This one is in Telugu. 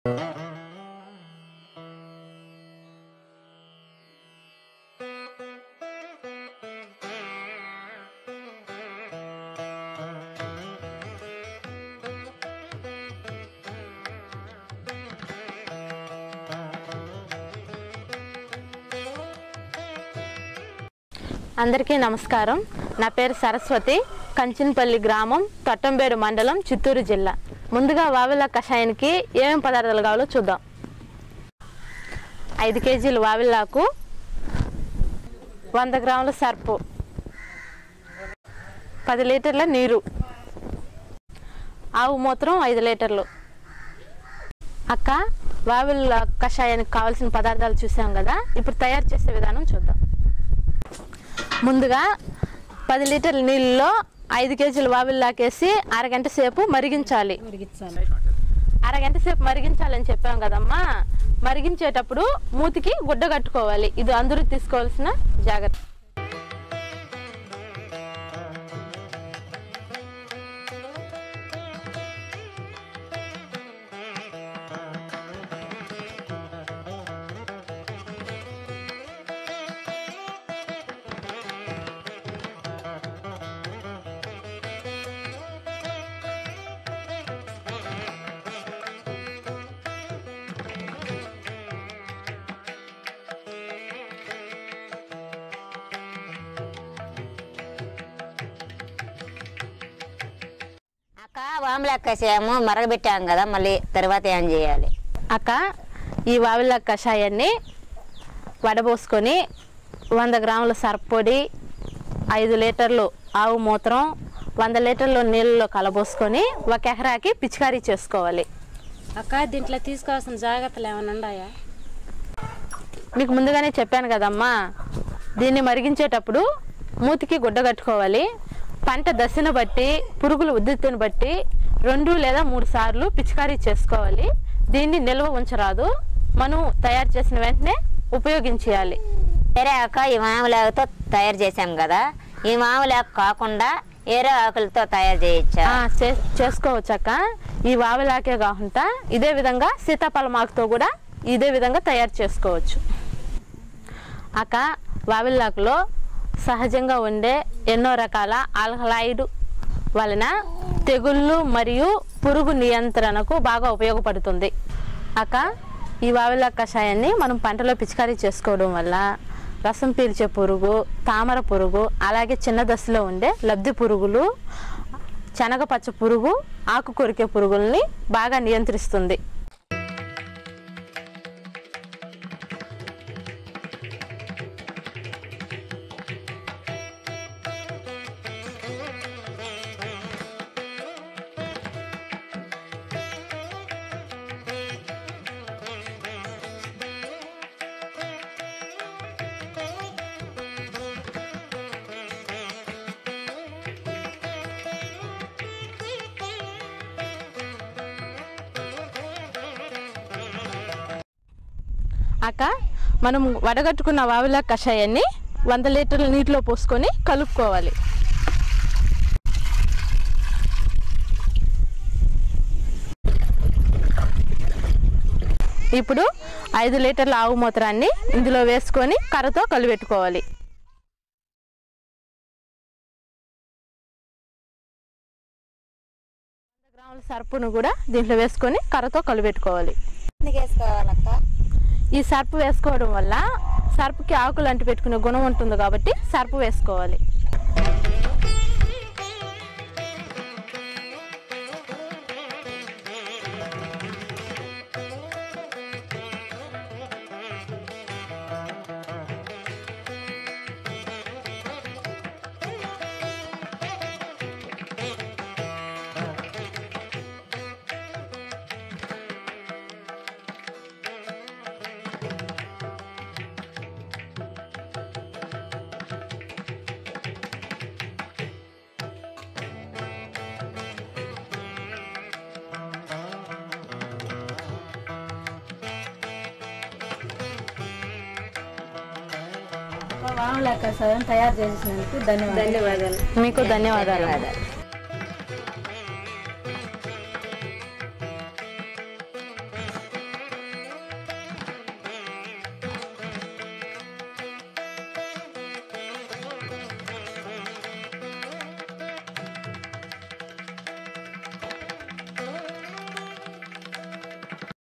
అందరికీ నమస్కారం నా పేరు సరస్వతి కంచినపల్లి గ్రామం తొట్టంబేడు మండలం చిత్తూరు జిల్లా ముందుగా వావిల కషాయానికి ఏమేమి పదార్థాలు కావాలో చూద్దాం ఐదు కేజీలు వావిల్లాకు వంద గ్రాముల సర్పు పది లీటర్ల నీరు ఆవు మూత్రం ఐదు లీటర్లు అక్క వావిల కషాయానికి కావాల్సిన పదార్థాలు చూసాం కదా ఇప్పుడు తయారు చేసే విధానం చూద్దాం ముందుగా పది లీటర్ల నీళ్ళలో ఐదు కేజీలు వావిల్లాకేసి అరగంట సేపు మరిగించాలి అరగంట సేపు మరిగించాలని చెప్పాం కదమ్మా మరిగించేటప్పుడు మూతికి గుడ్డ కట్టుకోవాలి ఇది అందరూ తీసుకోవాల్సిన జాగ్రత్త అక్క వాములెక్కేసాము మరగబెట్టాం కదా మళ్ళీ తర్వాత ఏం చేయాలి అక్క ఈ వావిల్ల కషాయాన్ని వడబోసుకొని వంద గ్రాముల సర్పొడి ఐదు లీటర్లు ఆవు మూత్రం వంద లీటర్లు నీళ్ళలో కలబోసుకొని ఒక ఎకరాకి పిచికారీ చేసుకోవాలి అక్క దీంట్లో తీసుకోవాల్సిన జాగ్రత్తలు ఏమైనా ఉన్నాయా మీకు ముందుగానే చెప్పాను కదమ్మా దీన్ని మరిగించేటప్పుడు మూతికి గుడ్డ కట్టుకోవాలి పంట దశను బట్టి పురుగుల ఉద్ధృతిని బట్టి రెండు లేదా మూడు సార్లు పిచికారీ చేసుకోవాలి దీన్ని నిల్వ ఉంచరాదు మనం తయారు చేసిన వెంటనే ఉపయోగించేయాలి వేరే అక్క ఈ మామిలాకుతో తయారు చేసాం కదా ఈ మామిలాకు కాకుండా వేరే ఆకులతో తయారు చేయొచ్చా ఆ, చే- చేసుకోవచ్చాక ఈ వావిలాకే కాకుండా ఇదే విధంగా సీతాఫలమాకుతో కూడా ఇదే విధంగా తయారు చేసుకోవచ్చు అక్క వావిల్లాకులో సహజంగా ఉండే ఎన్నో రకాల ఆల్కలాయిడ్ వలన తెగుళ్ళు మరియు పురుగు నియంత్రణకు బాగా ఉపయోగపడుతుంది అక్క ఈ వావిలా కషాయాన్ని మనం పంటలో పిచికారీ చేసుకోవడం వల్ల రసం పీల్చే పురుగు తామర పురుగు అలాగే చిన్న దశలో ఉండే లబ్ధి పురుగులు శనగ పచ్చ పురుగు ఆకు కొరికే పురుగుల్ని బాగా నియంత్రిస్తుంది అక్క మనం వడగట్టుకున్న వావిలా కషాయాన్ని వంద లీటర్ల నీటిలో పోసుకొని కలుపుకోవాలి ఇప్పుడు ఐదు లీటర్ల ఆవు మూత్రాన్ని ఇందులో వేసుకొని కర్రతో కలిపెట్టుకోవాలి వంద గ్రాముల సర్పును కూడా దీంట్లో వేసుకొని కర్రతో కలిపెట్టుకోవాలి వేసుకోవాలక్క ఈ సర్పు వేసుకోవడం వల్ల సర్పుకి ఆకులు అంటి పెట్టుకునే గుణం ఉంటుంది కాబట్టి సర్పు వేసుకోవాలి వాములక్క సగం తయారు చేసినందుకు ధన్యవాదాలు మీకు ధన్యవాదాలు ధన్యవాదాలు